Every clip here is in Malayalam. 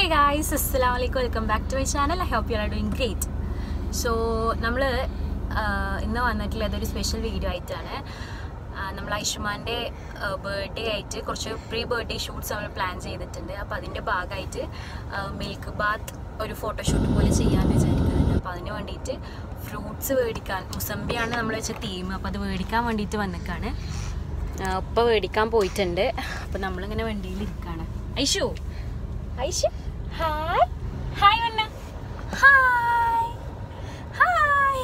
ഗായ്സ് അസ്സലാമു അലൈക്കും welcome back to my channel I hope you are doing great so നമ്മൾ ഇന്ന് വന്നിട്ടുള്ളത് ഒരു സ്പെഷ്യൽ വീഡിയോ ആയിട്ടാണ് നമ്മൾ ഐഷുമാൻ്റെ ബർത്ത്ഡേ ആയിട്ട് കുറച്ച് പ്രീ ബർത്ത്ഡേ ഷൂട്ട്സ് നമ്മൾ പ്ലാൻ ചെയ്തിട്ടുണ്ട് അപ്പോൾ അതിൻ്റെ ഭാഗമായിട്ട് മിൽക്ക് ബാത്ത് ഒരു ഫോട്ടോഷൂട്ട് പോലെ ചെയ്യാമെന്ന് വിചാരിക്കുന്നുണ്ട് അപ്പോൾ അതിന് വേണ്ടിയിട്ട് ഫ്രൂട്ട്സ് മേടിക്കാൻ മുസമ്പിയാണ് നമ്മൾ വെച്ച തീം അപ്പോൾ അത് മേടിക്കാൻ വേണ്ടിയിട്ട് വന്നിക്കാണ് ഉപ്പ മേടിക്കാൻ പോയിട്ടുണ്ട് അപ്പോൾ നമ്മളിങ്ങനെ വണ്ടിയിൽ ഇരിക്കുകയാണ് ഐഷു ഐഷു ഹായ് ഹായ് വണ്ണ hi hi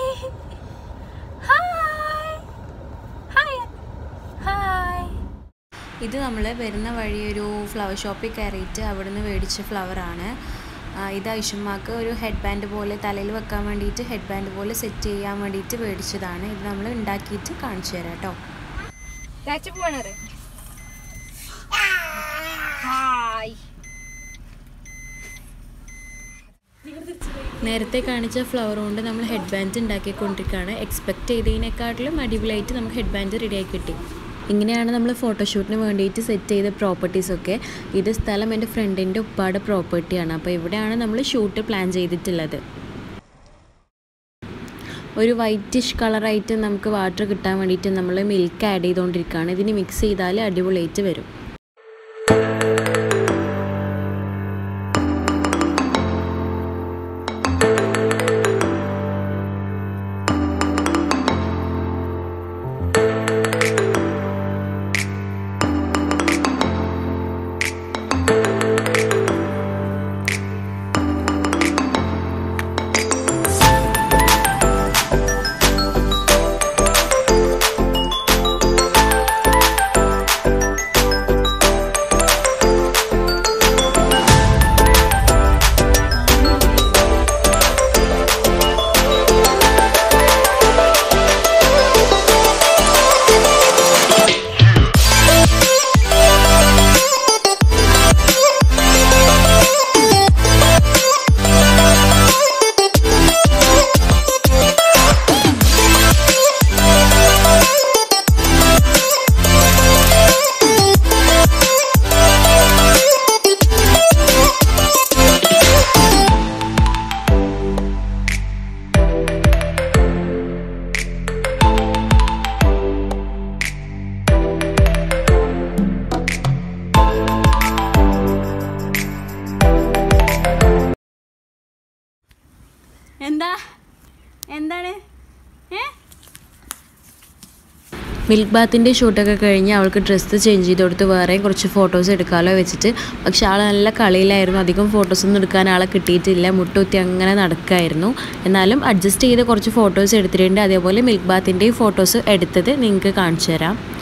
hi hi hi ഇത് നമ്മൾ വരുന്ന വഴി ഒരു ഫ്ലവർ ഷോപ്പിൽ കയറിയിട്ട് അവിടെ നിന്ന് മേടിച്ച ഫ്ലവറാണ് ഇത് ഐഷുമാക്ക് ഒരു ഹെഡ് ബാൻഡ് പോലെ തലയിൽ വെക്കാൻ വേണ്ടിയിട്ട് ഹെഡ് ബാൻഡ് പോലെ സെറ്റ് ചെയ്യാൻ വേണ്ടിയിട്ട് മേടിച്ചതാണ് ഇത് നമ്മൾ ഉണ്ടാക്കിയിട്ട് കാണിച്ചു തരാം കേട്ടോ പോണറ് ഹായ് നേരത്തെ കാണിച്ച ഫ്ലവർ കൊണ്ട് നമ്മൾ ഹെഡ് ബാൻഡ് ഉണ്ടാക്കിക്കൊണ്ടിരിക്കുകയാണ് എക്സ്പെക്ട് ചെയ്തതിനെക്കാട്ടിലും അടിപൊളിയായിട്ട് നമുക്ക് ഹെഡ് ബാൻഡ് റെഡിയായി കിട്ടി ഇങ്ങനെയാണ് നമ്മൾ ഫോട്ടോഷൂട്ടിന് വേണ്ടിയിട്ട് സെറ്റ് ചെയ്ത പ്രോപ്പർട്ടീസൊക്കെ ഇത് സ്ഥലം എൻ്റെ ഫ്രണ്ടിൻ്റെ ഉപ്പാടെ പ്രോപ്പർട്ടിയാണ് അപ്പോൾ ഇവിടെയാണ് നമ്മൾ ഷൂട്ട് പ്ലാൻ ചെയ്തിട്ടുള്ളത് ഒരു വൈറ്റിഷ് കളറായിട്ട് നമുക്ക് വാട്ടർ കിട്ടാൻ വേണ്ടിയിട്ട് നമ്മൾ മിൽക്ക് ആഡ് ചെയ്തുകൊണ്ടിരിക്കുകയാണ് ഇതിന് മിക്സ് ചെയ്താൽ അടിപൊളിയായിട്ട് വരും എന്താ എന്താണ് ഏ മിൽക്ക് ബാത്തിൻ്റെ ഷൂട്ടൊക്കെ കഴിഞ്ഞ് അവൾക്ക് ഡ്രസ്സ് ചേഞ്ച് ചെയ്ത് കൊടുത്ത് വേറെയും കുറച്ച് ഫോട്ടോസ് എടുക്കാമല്ലോ വെച്ചിട്ട് പക്ഷെ ആൾ നല്ല കളിയിലായിരുന്നു അധികം ഫോട്ടോസൊന്നും എടുക്കാൻ ആളെ കിട്ടിയിട്ടില്ല മുട്ടുകുത്തി അങ്ങനെ നടക്കായിരുന്നു എന്നാലും അഡ്ജസ്റ്റ് ചെയ്ത് കുറച്ച് ഫോട്ടോസ് എടുത്തിട്ടുണ്ട് അതേപോലെ മിൽക്ക് ബാത്തിൻ്റെയും ഫോട്ടോസ് എടുത്തത് നിങ്ങൾക്ക് കാണിച്ചു തരാം